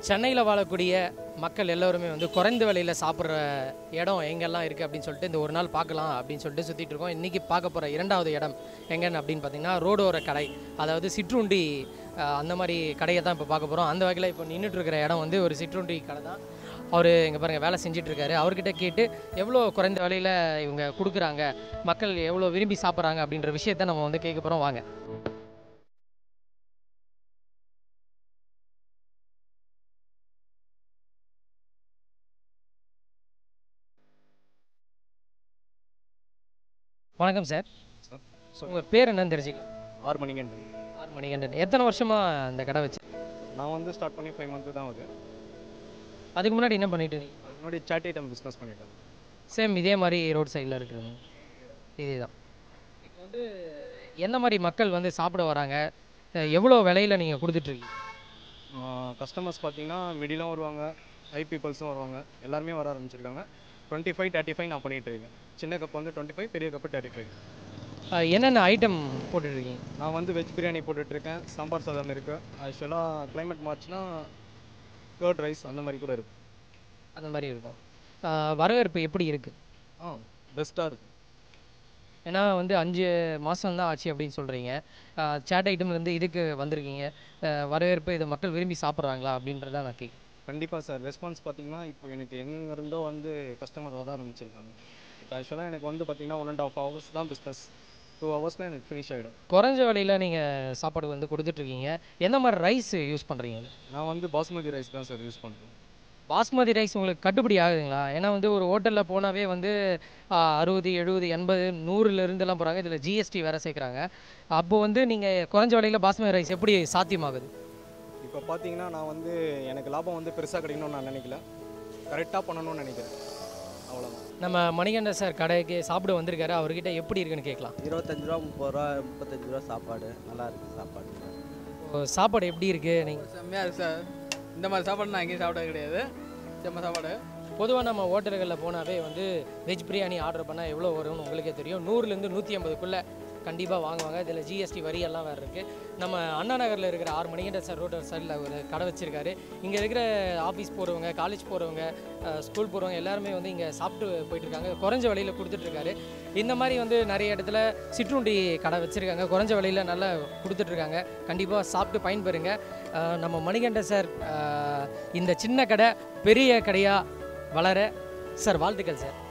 சென்னையில் வாழக்கூடிய மக்கள் எல்லோருமே வந்து குறைந்த விலையில் சாப்பிட்ற இடம் எங்கெல்லாம் இருக்குது அப்படின்னு சொல்லிட்டு இந்த ஒரு நாள் பார்க்கலாம் அப்படின்னு சொல்லிட்டு சுற்றிட்டு இருக்கோம் இன்றைக்கி பார்க்க போகிற இரண்டாவது இடம் எங்கன்னு அப்படின்னு பார்த்தீங்கன்னா ரோடோர கடை அதாவது சிற்றுண்டி அஹ், அந்த மாதிரி கடையை தான் இப்போ பார்க்க போகிறோம் அந்த வகையில் இப்போ நின்றுட்டு இருக்கிற இடம் வந்து ஒரு சிற்றுண்டி கடை தான் அவர் இங்கே பாருங்கள் வேலை செஞ்சுட்டு இருக்காரு அவர்கிட்ட கேட்டு எவ்வளோ குறைந்த விலையில் இவங்க கொடுக்குறாங்க மக்கள் எவ்வளோ விரும்பி சாப்பிட்றாங்க அப்படின்ற விஷயத்த நம்ம வந்து கேட்க போகிறோம் வாங்க வணக்கம் சார் சார் உங்கள் பேர் என்னன்னு தெரிஞ்சுக்கலாம் ஆறு மணிக்கு ஆறு மணிகண்டன் எத்தனை வருஷமாக இந்த கடை வச்சு நான் வந்து ஸ்டார்ட் பண்ணி ஃபைவ் மந்த்து தான் ஆகுது அதுக்கு முன்னாடி என்ன பண்ணிட்டு இருந்தீங்க முன்னாடி சாட் ஐட்டம் பிஸ்னஸ் பண்ணிட்டேன் சேம் இதே மாதிரி ரோட் சைடில் இருக்கிறது இதே தான் இப்போ வந்து எந்த மாதிரி மக்கள் வந்து சாப்பிட வராங்க அஹ் எவ்வளோ விலையில் நீங்கள் கொடுத்துட்ருக்கீங்க கஸ்டமர்ஸ் பார்த்தீங்கன்னா மிடிலும் வருவாங்க ஹை பீப்புள்ஸும் வருவாங்க எல்லாருமே வர ஆரம்பிச்சிருக்காங்க டுவெண்ட்டி ஃபைவ் தேர்ட்டி ஃபைவ் நான் பண்ணிட்டு இருக்கேன் சின்ன கப் வந்து டுவெண்ட்டி ஃபைவ் பெரிய கப்பு தேர்ட்டி ஃபைவ் என்னென்ன ஐட்டம் போட்டுட்ருக்கீங்க நான் வந்து வெஜ் பிரியாணி போட்டுட்ருக்கேன் சாம்பார் சாதம் இருக்குது ஆக்சுவலாக கிளைமேட் மார்ச்னா கர்ட் ரைஸ் அந்த மாதிரி கூட இருக்குது அந்த மாதிரி இருக்கும் அஹ் வரவேற்பு எப்படி இருக்குது ஆ பெஸ்ட்டாக இருக்குது ஏன்னா வந்து அஞ்சு மாதம் தான் ஆச்சு அப்படின்னு சொல்கிறீங்க சேட் ஐட்டம்லேருந்து இதுக்கு வந்திருக்கீங்க அஹ் வரவேற்பு இதை மக்கள் விரும்பி சாப்பிட்றாங்களா அப்படின்றத நான் கேட்குறேன் கண்டிப்பாக சார் ரெஸ்பான்ஸ் பார்த்தீங்கன்னா இப்போ எனக்கு எங்க இருந்தோ வந்து கஸ்டமர் வர ஆரம்பிச்சிருக்காங்க இப்போ ஆக்சுவலாக எனக்கு வந்து பார்த்தீங்கன்னா ஒன் அண்ட் ஆஃப் ஹவர்ஸ் தான் பிஸ்னஸ் டூ ஹவர்ஸில் எனக்கு ஃபினிஷ் ஆகிடும் குறைஞ்ச விலையில் நீங்கள் சாப்பாடு வந்து கொடுத்துட்ருக்கீங்க எந்த மாதிரி ரைஸ் யூஸ் பண்ணுறீங்க நான் வந்து பாஸ்மதி ரைஸ் தான் சார் யூஸ் பண்ணுறேன் பாஸ்மதி ரைஸ் உங்களுக்கு கட்டுப்படி ஆகுதுங்களா ஏன்னா வந்து ஒரு ஹோட்டலில் போனாவே வந்து ஆ, அறுபது எழுபது எண்பது நூறுலேருந்துலாம் போகிறாங்க இதில் ஜிஎஸ்டி வேறு சேர்க்குறாங்க அப்போ வந்து நீங்கள் குறைஞ்ச விலையில் பாஸ்மதி ரைஸ் எப்படி சாத்தியமாகுது இப்போ பார்த்தீங்கன்னா நான் வந்து எனக்கு லாபம் வந்து பெருசாக கிடைக்கணும்னு நான் நினைக்கல கரெக்டாக பண்ணணும்னு நினைக்கிறேன் அவ்வளோதான் நம்ம மணிகண்ட சார் கடைக்கு சாப்பிட வந்திருக்காரு அவர்கிட்ட எப்படி இருக்குன்னு கேட்கலாம் இருபத்தஞ்சு ரூபா முப்பது ரூபா முப்பத்தஞ்சு ரூபா சாப்பாடு நல்லா இருக்கு சாப்பாடு இப்போ சாப்பாடு எப்படி இருக்குது நீங்கள் செம்மையாக இருக்கு சார் இந்த மாதிரி சாப்பாடு நான் எங்கேயும் சாப்பிட்டது கிடையாது செம்ம சாப்பாடு பொதுவாக நம்ம ஹோட்டல்களில் போனாவே வந்து வெஜ் பிரியாணி ஆர்டர் பண்ணால் எவ்வளோ வரும்னு உங்களுக்கே தெரியும் நூறுலேருந்து நூற்றி ஐம்பதுக்குள்ளே கண்டிப்பாக வாங்குவாங்க இதில் ஜிஎஸ்டி வரி எல்லாம் வேறு இருக்குது நம்ம அண்ணா நகரில் இருக்கிற ஆறு மணிக்கிட்ட சார் ரோட் சைடில் ஒரு கடை வச்சிருக்காரு இங்கே இருக்கிற ஆஃபீஸ் போகிறவங்க காலேஜ் போகிறவங்க ஸ்கூல் போகிறவங்க எல்லாருமே வந்து இங்கே சாப்பிட்டு போயிட்டு இருக்காங்க குறைஞ்ச விலையில் கொடுத்துட்ருக்காரு இந்த மாதிரி வந்து நிறைய இடத்துல சிற்றுண்டி கடை வச்சுருக்காங்க குறைஞ்ச விலையில் நல்லா கொடுத்துட்ருக்காங்க கண்டிப்பாக சாப்பிட்டு பயன்பெறுங்க அஹ் நம்ம மணிகண்ட சார் அஹ் இந்த சின்ன கடை பெரிய கடையாக வளர சார் வாழ்த்துக்கள் சார்